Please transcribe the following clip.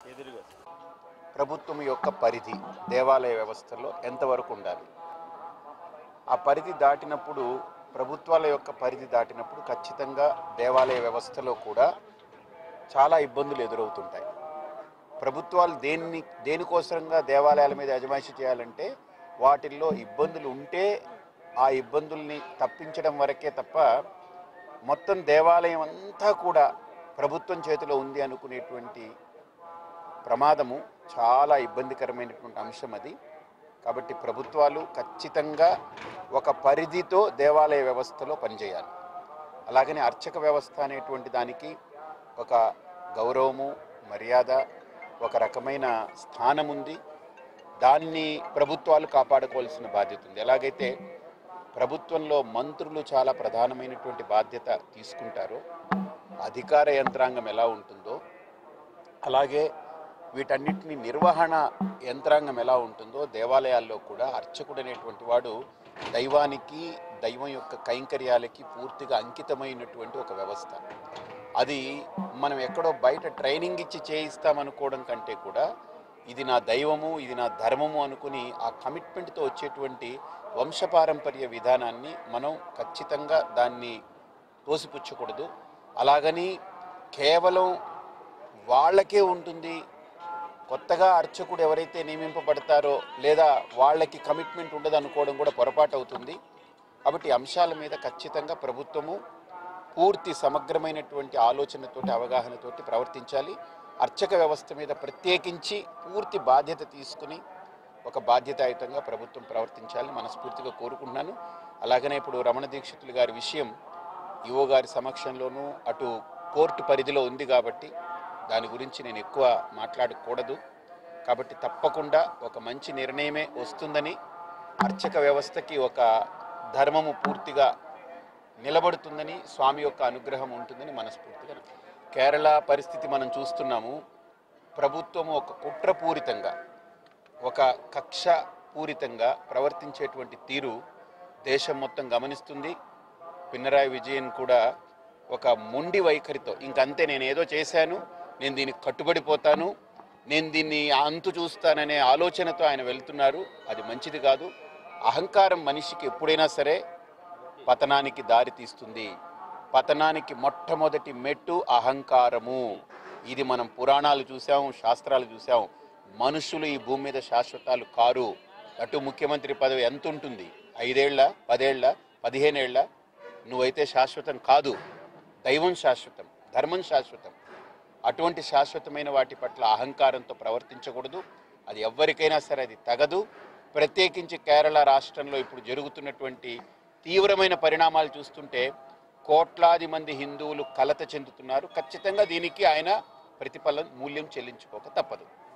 ఎదురుగా ప్రభుత్వం యొక్క పరిధి దేవాలయ వ్యవస్థలో ఎంతవరకు ఉండాలి ఆ పరిధి దాటినప్పుడు ప్రభుత్వాల యొక్క పరిధి దాటినప్పుడు ఖచ్చితంగా దేవాలయ వ్యవస్థలో కూడా చాలా ఇబ్బందులు ఎదురవుతుంటాయి ప్రభుత్వాలు దేన్ని దేనికోసరంగా దేవాలయాల మీద అజమాయిషి చేయాలంటే వాటిల్లో ఇబ్బందులు ఉంటే ఆ ఇబ్బందుల్ని తప్పించడం వరకే తప్ప మొత్తం దేవాలయం అంతా కూడా ప్రభుత్వం చేతిలో ఉంది అనుకునేటువంటి ప్రమాదము చాలా ఇబ్బందికరమైనటువంటి అంశం అది కాబట్టి ప్రభుత్వాలు ఖచ్చితంగా ఒక పరిధితో దేవాలయ వ్యవస్థలో పనిచేయాలి అలాగనే అర్చక వ్యవస్థ అనేటువంటి దానికి ఒక గౌరవము మర్యాద ఒక రకమైన స్థానం ఉంది దాన్ని ప్రభుత్వాలు కాపాడుకోవాల్సిన బాధ్యత ఉంది ఎలాగైతే ప్రభుత్వంలో మంత్రులు చాలా ప్రధానమైనటువంటి బాధ్యత తీసుకుంటారో అధికార యంత్రాంగం ఎలా ఉంటుందో అలాగే వీటన్నిటిని నిర్వహణ యంత్రాంగం ఎలా ఉంటుందో దేవాలయాల్లో కూడా అర్చకుడు అనేటువంటి వాడు దైవానికి దైవం యొక్క కైంకర్యాలకి పూర్తిగా అంకితమైనటువంటి ఒక వ్యవస్థ అది మనం ఎక్కడో బయట ట్రైనింగ్ ఇచ్చి చేయిస్తామనుకోవడం కంటే కూడా ఇది నా దైవము ఇది నా ధర్మము అనుకుని ఆ కమిట్మెంట్తో వచ్చేటువంటి వంశపారంపర్య విధానాన్ని మనం ఖచ్చితంగా దాన్ని తోసిపుచ్చకూడదు అలాగని కేవలం వాళ్ళకే ఉంటుంది కొత్తగా అర్చకుడు ఎవరైతే నియమింపబడతారో లేదా వాళ్ళకి కమిట్మెంట్ ఉండదు అనుకోవడం కూడా పొరపాటు అవుతుంది కాబట్టి ఈ అంశాల మీద ఖచ్చితంగా ప్రభుత్వము పూర్తి సమగ్రమైనటువంటి ఆలోచనతోటి అవగాహనతోటి ప్రవర్తించాలి అర్చక వ్యవస్థ మీద ప్రత్యేకించి పూర్తి బాధ్యత తీసుకుని ఒక బాధ్యతాయుతంగా ప్రభుత్వం ప్రవర్తించాలని మనస్ఫూర్తిగా కోరుకుంటున్నాను అలాగనే ఇప్పుడు రమణ దీక్షితులు గారి విషయం ఈవో గారి సమక్షంలోనూ అటు కోర్టు పరిధిలో ఉంది కాబట్టి దాని గురించి నేను ఎక్కువ మాట్లాడకూడదు కాబట్టి తప్పకుండా ఒక మంచి నిర్ణయమే వస్తుందని అర్చక వ్యవస్థకి ఒక ధర్మము పూర్తిగా నిలబడుతుందని స్వామి యొక్క అనుగ్రహం ఉంటుందని మనస్ఫూర్తిగా నమ్ముతున్నాను. కేరళ పరిస్థితి మనం చూస్తున్నాము ప్రభుత్వం ఒక కుట్రపూరితంగా ఒక కక్ష పూరితంగా ప్రవర్తించేటువంటి తీరు దేశం మొత్తం గమనిస్తుంది పినరాయి విజయన్ కూడా ఒక మొండి వైఖరితో ఇంకంతే నేను ఏదో చేశాను నేను దీనికి కట్టుబడిపోతాను నేను దీన్ని అంతు చూస్తాననే ఆలోచనతో ఆయన వెళ్తున్నారు అది మంచిది కాదు అహంకారం మనిషికి ఎప్పుడైనా సరే పతనానికి దారి తీస్తుంది పతనానికి మొట్టమొదటి మెట్టు అహంకారము ఇది మనం పురాణాలు చూసాం శాస్త్రాలు చూసాం మనుషులు ఈ భూమి మీద శాశ్వతాలు కారు అటు ముఖ్యమంత్రి పదవి ఎంత ఉంటుంది ఐదేళ్ల పదేళ్ల పదిహేనేళ్ల నువ్వైతే శాశ్వతం కాదు దైవం శాశ్వతం ధర్మం శాశ్వతం అటువంటి శాశ్వతమైన వాటి పట్ల అహంకారంతో ప్రవర్తించకూడదు అది ఎవ్వరికైనా సరే అది తగదు ప్రత్యేకించి కేరళ రాష్ట్రంలో ఇప్పుడు జరుగుతున్నటువంటి తీవ్రమైన పరిణామాలు చూస్తుంటే కోట్లాది మంది హిందువులు కలత చెందుతున్నారు ఖచ్చితంగా దీనికి ఆయన ప్రతిఫలం మూల్యం చెల్లించుకోక తప్పదు